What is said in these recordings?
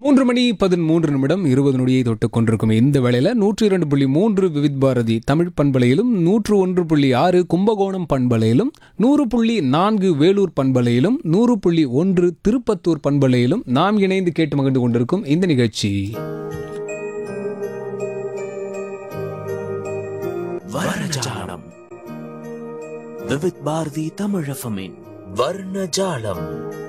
மூன்று மணி பதிமூன்று நிமிடம் இருபது நொடியை தொட்டு கொண்டிருக்கும் இந்த வேளையில நூற்றி இரண்டு புள்ளி மூன்று விவித் பாரதி தமிழ் பண்பலையிலும் நூற்று ஒன்று புள்ளி ஆறு கும்பகோணம் பண்பலையிலும் நூறு புள்ளி நான்கு வேலூர் பண்பலையிலும் நூறு புள்ளி ஒன்று திருப்பத்தூர் பண்பலையிலும் நாம் இணைந்து கேட்டு மகிழ்ந்து கொண்டிருக்கும் இந்த நிகழ்ச்சி வர்ணஜாலம் விவித் பாரதி தமிழஃபமின் வர்ணஜாலம்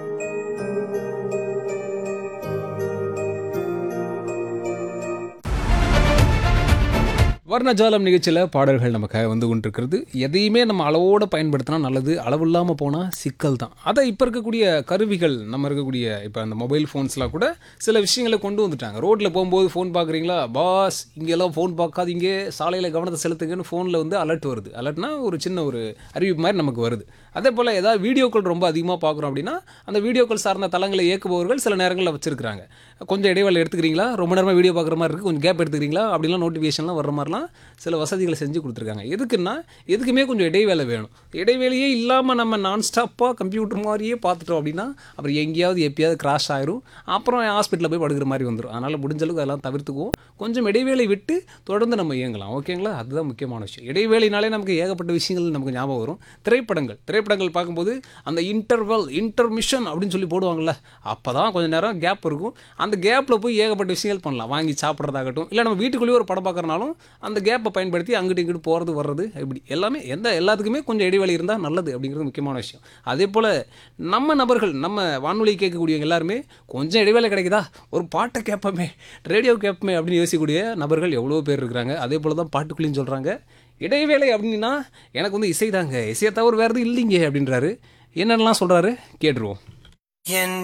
வர்ணஜாலம் நிகழ்ச்சியில் பாடல்கள் நமக்காக வந்து கொண்டிருக்கிறது எதையுமே நம்ம அளவோடு பயன்படுத்தினா நல்லது அளவு இல்லாமல் போனால் சிக்கல் தான் அதை இப்போ இருக்கக்கூடிய கருவிகள் நம்ம இருக்கக்கூடிய இப்போ அந்த மொபைல் ஃபோன்ஸ்லாம் கூட சில விஷயங்களை கொண்டு வந்துட்டாங்க ரோட்டில் போகும்போது ஃபோன் பார்க்குறீங்களா பாஸ் இங்கெல்லாம் ஃபோன் பார்க்காதீங்க சாலையில் கவனத்தை செலுத்துங்கன்னு ஃபோனில் வந்து அலர்ட் வருது அலர்ட்னா ஒரு சின்ன ஒரு அறிவிப்பு மாதிரி நமக்கு வருது அதே போல் ஏதாவது வீடியோக்கள் ரொம்ப அதிகமாக பார்க்குறோம் அப்படின்னா அந்த வீடியோக்கள் சார்ந்த தளங்களை இயக்குபவர்கள் சில நேரங்களில் வச்சிருக்காங்க கொஞ்சம் இடைவேளை எடுத்துக்கிறீங்களா ரொம்ப நேரமாக வீடியோ பார்க்குற மாதிரி இருக்குது கொஞ்சம் கேப் எடுத்துக்கிறீங்களா அப்படிலாம் நோட்டிஃபிகேஷன்லாம் வர்ற மாதிரிலாம் சில வசதிகளை செஞ்சு கொடுத்துருக்காங்க எதுக்குன்னா எதுக்குமே கொஞ்சம் இடைவேளை வேணும் இடைவேளையே இல்லாமல் நம்ம நான் ஸ்டாப்பாக கம்ப்யூட்டர் மாதிரியே பார்த்துட்டோம் அப்படின்னா அப்புறம் எங்கேயாவது எப்பயாவது கிராஷ் ஆயிரும் அப்புறம் ஹாஸ்பிட்டலில் போய் படுக்கிற மாதிரி வந்துடும் அதனால் முடிஞ்ச அளவுக்கு அதெல்லாம் தவிர்த்துக்குவோம் கொஞ்சம் இடைவேளை விட்டு தொடர்ந்து நம்ம இயங்கலாம் ஓகேங்களா அதுதான் முக்கியமான விஷயம் இடைவேளைனாலே நமக்கு ஏகப்பட்ட விஷயங்கள் நமக்கு ஞாபகம் வரும் திரைப்படங்கள் திரைப்படங்கள் பார்க்கும்போது அந்த இன்டர்வல் இன்டர்மிஷன் அப்படின்னு சொல்லி போடுவாங்கள்ல அப்போ தான் கொஞ்சம் நேரம் கேப் இருக்கும் அந்த கேப்பில் போய் ஏகப்பட்ட விஷயங்கள் பண்ணலாம் வாங்கி சாப்பிட்றதாகட்டும் இல்லை நம்ம வீட்டுக்குள்ளேயே ஒரு படம் பார்க்குறனாலும் அந்த கேப்பை பயன்படுத்தி அங்கிட்டு இங்கிட்டு போகிறது வர்றது இப்படி எல்லாமே எந்த எல்லாத்துக்குமே கொஞ்சம் இடைவெளி இருந்தால் நல்லது அப்படிங்கிறது முக்கியமான விஷயம் அதே போல் நம்ம நபர்கள் நம்ம வானொலி கேட்கக்கூடியவங்க எல்லாருமே கொஞ்சம் இடைவேளை கிடைக்குதா ஒரு பாட்டை கேட்போமே ரேடியோ கேட்போமே அப்படின்னு யோசிக்கக்கூடிய நபர்கள் எவ்வளோ பேர் இருக்கிறாங்க அதே போல் தான் பாட்டுக்குள்ளேயும் சொல்கிறாங்க இடைவேளை அப்படின்னா எனக்கு வந்து இசை தாங்க இசையை தவிர வேறு எதுவும் இல்லைங்க அப்படின்றாரு என்னென்னலாம் சொல்கிறாரு கேட்டுருவோம் என்